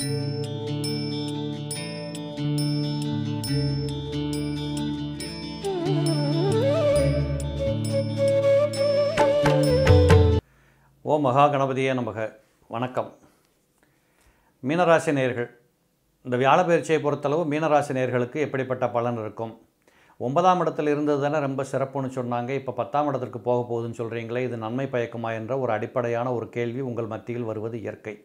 ஓ மகா கணபதியே நமக வணக்கம் மீனராசி நேயர்கள் இந்த வியாழப்பயிற்சியை பொறுத்தளவு மீனராசி நேயர்களுக்கு எப்படிப்பட்ட பலன் இருக்கும் ஒன்பதாம் இடத்துல இருந்தது தானே ரொம்ப சிறப்புன்னு சொன்னாங்க இப்போ பத்தாம் இடத்திற்கு போக போகுதுன்னு சொல்கிறீங்களே இது நன்மை பயக்குமா என்ற ஒரு அடிப்படையான ஒரு கேள்வி உங்கள் மத்தியில் வருவது இயற்கை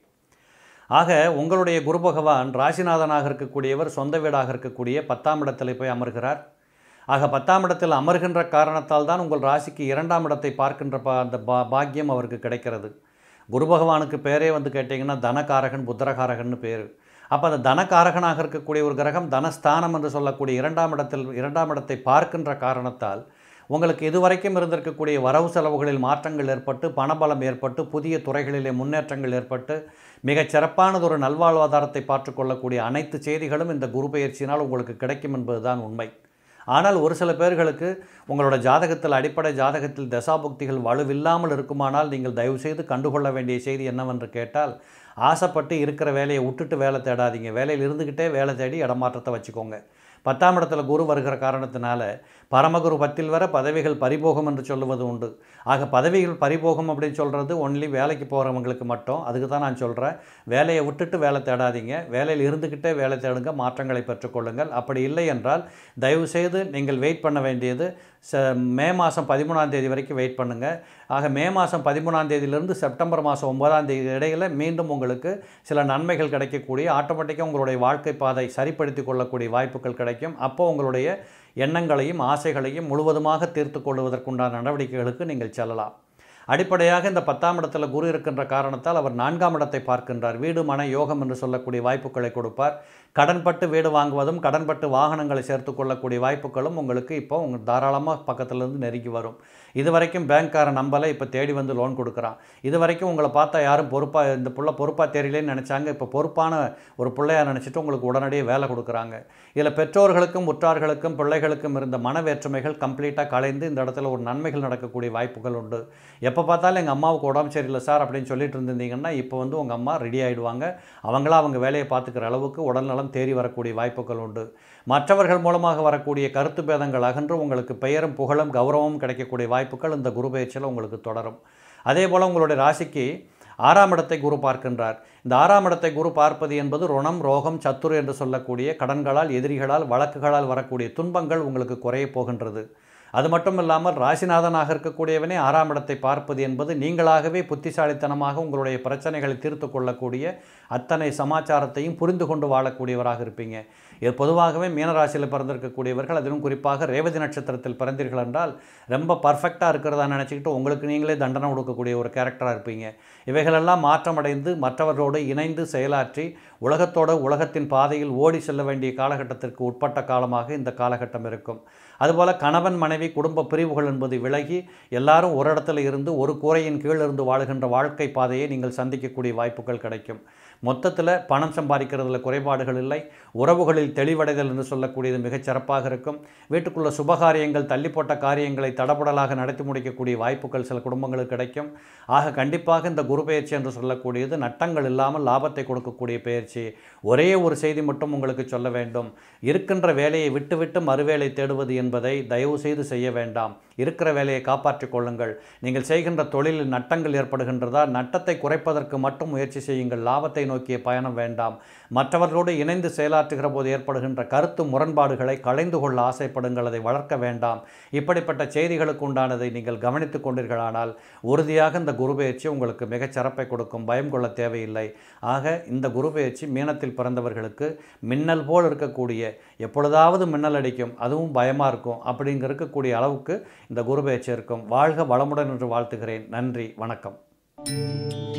ஆக உங்களுடைய குரு பகவான் ராசிநாதனாக இருக்கக்கூடியவர் சொந்த வீடாக இருக்கக்கூடிய பத்தாம் இடத்தில் போய் அமர்கிறார் ஆக பத்தாம் இடத்தில் அமர்கின்ற காரணத்தால் தான் உங்கள் ராசிக்கு இரண்டாம் இடத்தை பார்க்கின்ற பா அந்த பா பாக்கியம் அவருக்கு கிடைக்கிறது குரு பகவானுக்கு பேரே வந்து கேட்டிங்கன்னா தனகாரகன் புத்திரகாரகன்னு பேர் அப்போ அந்த தனகாரகனாக இருக்கக்கூடிய ஒரு கிரகம் தனஸ்தானம் என்று சொல்லக்கூடிய இரண்டாம் இடத்தில் இரண்டாம் இடத்தை பார்க்கின்ற காரணத்தால் உங்களுக்கு இதுவரைக்கும் இருந்திருக்கக்கூடிய வரவு செலவுகளில் மாற்றங்கள் ஏற்பட்டு பணபலம் ஏற்பட்டு புதிய துறைகளிலே முன்னேற்றங்கள் ஏற்பட்டு மிகச் சிறப்பானதொரு நல்வாழ்வாதாரத்தை பார்த்துக்கொள்ளக்கூடிய அனைத்து செய்திகளும் இந்த குரு பயிற்சியினால் உங்களுக்கு கிடைக்கும் என்பதுதான் உண்மை ஆனால் ஒரு சில பேர்களுக்கு உங்களோட ஜாதகத்தில் அடிப்படை ஜாதகத்தில் தசாபுக்திகள் வலுவில்லாமல் இருக்குமானால் நீங்கள் தயவுசெய்து கண்டுகொள்ள வேண்டிய செய்தி என்னவென்று கேட்டால் ஆசைப்பட்டு இருக்கிற வேலையை விட்டுட்டு வேலை தேடாதீங்க வேலையில் இருந்துக்கிட்டே வேலை தேடி இடமாற்றத்தை வச்சுக்கோங்க பத்தாம் இடத்துல குரு வருகிற காரணத்தினால பரமகுரு பத்தில் வர பதவிகள் பரிபோகம் என்று சொல்லுவது உண்டு ஆக பதவிகள் பரிபோகம் அப்படின்னு சொல்கிறது ஒன்லி வேலைக்கு போகிறவங்களுக்கு மட்டும் அதுக்கு தான் நான் சொல்கிறேன் வேலையை விட்டுட்டு வேலை தேடாதீங்க வேலையில் இருந்துக்கிட்டே வேலை தேடுங்க மாற்றங்களை பெற்றுக்கொள்ளுங்கள் அப்படி இல்லை என்றால் தயவுசெய்து நீங்கள் வெயிட் பண்ண வேண்டியது ச மே மாதம் பதிமூணாம் தேதி வரைக்கும் வெயிட் பண்ணுங்கள் ஆக மே மாதம் பதிமூணாம் தேதியிலிருந்து செப்டம்பர் மாதம் ஒன்பதாம் தேதி இடையில் மீண்டும் உங்களுக்கு சில நன்மைகள் கிடைக்கக்கூடிய ஆட்டோமேட்டிக்காக உங்களுடைய வாழ்க்கை பாதை சரிப்படுத்தி கொள்ளக்கூடிய வாய்ப்புகள் கிடைக்கும் அப்போ உங்களுடைய எண்ணங்களையும் ஆசைகளையும் முழுவதுமாக தீர்த்து கொள்வதற்குண்டான நடவடிக்கைகளுக்கு நீங்கள் செல்லலாம் அடிப்படையாக இந்த பத்தாம் இடத்துல குரு இருக்கின்ற காரணத்தால் அவர் நான்காம் இடத்தை பார்க்கின்றார் வீடு மன யோகம் என்று சொல்லக்கூடிய வாய்ப்புகளை கொடுப்பார் கடன்பட்டு வீடு வாங்குவதும் கடன்பட்டு வாகனங்களை சேர்த்து கொள்ளக்கூடிய வாய்ப்புகளும் உங்களுக்கு இப்போ உங்கள் தாராளமாக பக்கத்துலேருந்து நெருங்கி வரும் இது வரைக்கும் பேங்க்காரன் நம்பலை இப்போ தேடி வந்து லோன் கொடுக்குறான் இது வரைக்கும் உங்களை பார்த்தா யாரும் பொறுப்பாக இந்த புள்ள பொறுப்பாக தெரியலேன்னு நினச்சாங்க இப்போ பொறுப்பான ஒரு பிள்ளையாக நினச்சிட்டு உங்களுக்கு உடனடியே வேலை கொடுக்குறாங்க இதில் பெற்றோர்களுக்கும் உற்றார்களுக்கும் பிள்ளைகளுக்கும் இருந்த மன வேற்றுமைகள் கம்ப்ளீட்டாக கலைந்து இந்த இடத்துல ஒரு நன்மைகள் நடக்கக்கூடிய வாய்ப்புகள் உண்டு எப்போ பார்த்தாலும் எங்கள் அம்மாவுக்கு உடம்பு சரியில்லை சார் அப்படின்னு சொல்லிட்டு இருந்திருந்தீங்கன்னா இப்போ வந்து உங்கள் அம்மா ரெடி ஆகிடுவாங்க அவங்களா அவங்க வேலையை பார்த்துக்கிற அளவுக்கு உடல்நலம் தேறி வரக்கூடிய வாய்ப்புகள் உண்டு மற்றவர்கள் மூலமாக வரக்கூடிய கருத்து பேதங்கள் அகன்று உங்களுக்கு பெயரும் புகழும் கௌரவமும் கிடைக்கக்கூடிய வாய்ப்புகள் இந்த குரு பயிற்சியில் உங்களுக்கு தொடரும் அதே போல் உங்களுடைய ராசிக்கு ஆறாம் இடத்தை குரு பார்க்கின்றார் இந்த ஆறாம் இடத்தை குரு பார்ப்பது என்பது ருணம் ரோகம் சத்துரு என்று சொல்லக்கூடிய கடன்களால் எதிரிகளால் வழக்குகளால் வரக்கூடிய துன்பங்கள் உங்களுக்கு குறைய போகின்றது அது மட்டும் இல்லாமல் ராசிநாதனாக இருக்கக்கூடியவனே ஆறாம் இடத்தை பார்ப்பது என்பது நீங்களாகவே புத்திசாலித்தனமாக உங்களுடைய பிரச்சனைகளை தீர்த்து கொள்ளக்கூடிய அத்தனை சமாச்சாரத்தையும் புரிந்து கொண்டு வாழக்கூடியவராக இருப்பீங்க இது பொதுவாகவே மீனராசியில் பிறந்திருக்கக்கூடியவர்கள் அதிலும் குறிப்பாக ரேவதி நட்சத்திரத்தில் பிறந்தீர்கள் என்றால் ரொம்ப பர்ஃபெக்டாக இருக்கிறதா நினச்சிக்கிட்டு உங்களுக்கு நீங்களே தண்டனை கொடுக்கக்கூடிய ஒரு கேரக்டராக இருப்பீங்க இவைகளெல்லாம் மாற்றமடைந்து மற்றவர்களோடு இணைந்து செயலாற்றி உலகத்தோடு உலகத்தின் பாதையில் ஓடி செல்ல வேண்டிய காலகட்டத்திற்கு உட்பட்ட காலமாக இந்த காலகட்டம் இருக்கும் அதுபோல் கணவன் மனைவி குடும்ப பிரிவுகள் என்பது விலகி எல்லாரும் ஒரு இடத்துல இருந்து ஒரு கூரையின் கீழ் இருந்து வாழுகின்ற வாழ்க்கை பாதையை நீங்கள் சந்திக்கக்கூடிய வாய்ப்புகள் கிடைக்கும் மொத்தத்தில் பணம் சம்பாதிக்கிறதுல குறைபாடுகள் இல்லை உறவுகளில் தெளிவடைதல் என்று சொல்லக்கூடியது மிகச் சிறப்பாக இருக்கும் வீட்டுக்குள்ள சுபகாரியங்கள் தள்ளி போட்ட காரியங்களை தடபுடலாக நடத்தி முடிக்கக்கூடிய வாய்ப்புகள் சில குடும்பங்களுக்கு கிடைக்கும் ஆக கண்டிப்பாக இந்த குரு பயிற்சி என்று சொல்லக்கூடியது நட்டங்கள் இல்லாமல் லாபத்தை கொடுக்கக்கூடிய பயிற்சி ஒரே ஒரு செய்தி மட்டும் உங்களுக்கு சொல்ல வேண்டும் இருக்கின்ற வேலையை விட்டுவிட்டு மறுவேலை தேடுவது என்பதை தயவு செய்து செய்ய வேண்டாம் இருக்கிற வேலையை காப்பாற்றிக் கொள்ளுங்கள் நீங்கள் செய்கின்ற தொழிலில் நட்டங்கள் ஏற்படுகின்றதா நட்டத்தை குறைப்பதற்கு மட்டும் முயற்சி செய்யுங்கள் லாபத்தை நோக்கிய பயணம் வேண்டாம் மற்றவர்களோடு இணைந்து செயலாற்றுகிற போது ஏற்படுகின்ற கருத்து முரண்பாடுகளை களைந்து கொள்ள ஆசைப்படுங்கள் அதை வளர்க்க வேண்டாம் இப்படிப்பட்ட செய்திகளுக்கு உண்டானதை நீங்கள் கவனித்துக் கொண்டீர்களானால் உறுதியாக இந்த குரு பயிற்சி உங்களுக்கு மிகச் சிறப்பை கொடுக்கும் பயம் கொள்ள தேவையில்லை ஆக இந்த குரு பயிற்சி மீனத்தில் பிறந்தவர்களுக்கு மின்னல் போல் இருக்கக்கூடிய எப்பொழுதாவது மின்னல் அடிக்கும் அதுவும் பயமாக இருக்கும் அப்படிங்க இருக்கக்கூடிய அளவுக்கு இந்த குரு பயிற்சி இருக்கும் வாழ்க வளமுடன் என்று வாழ்த்துகிறேன் நன்றி வணக்கம்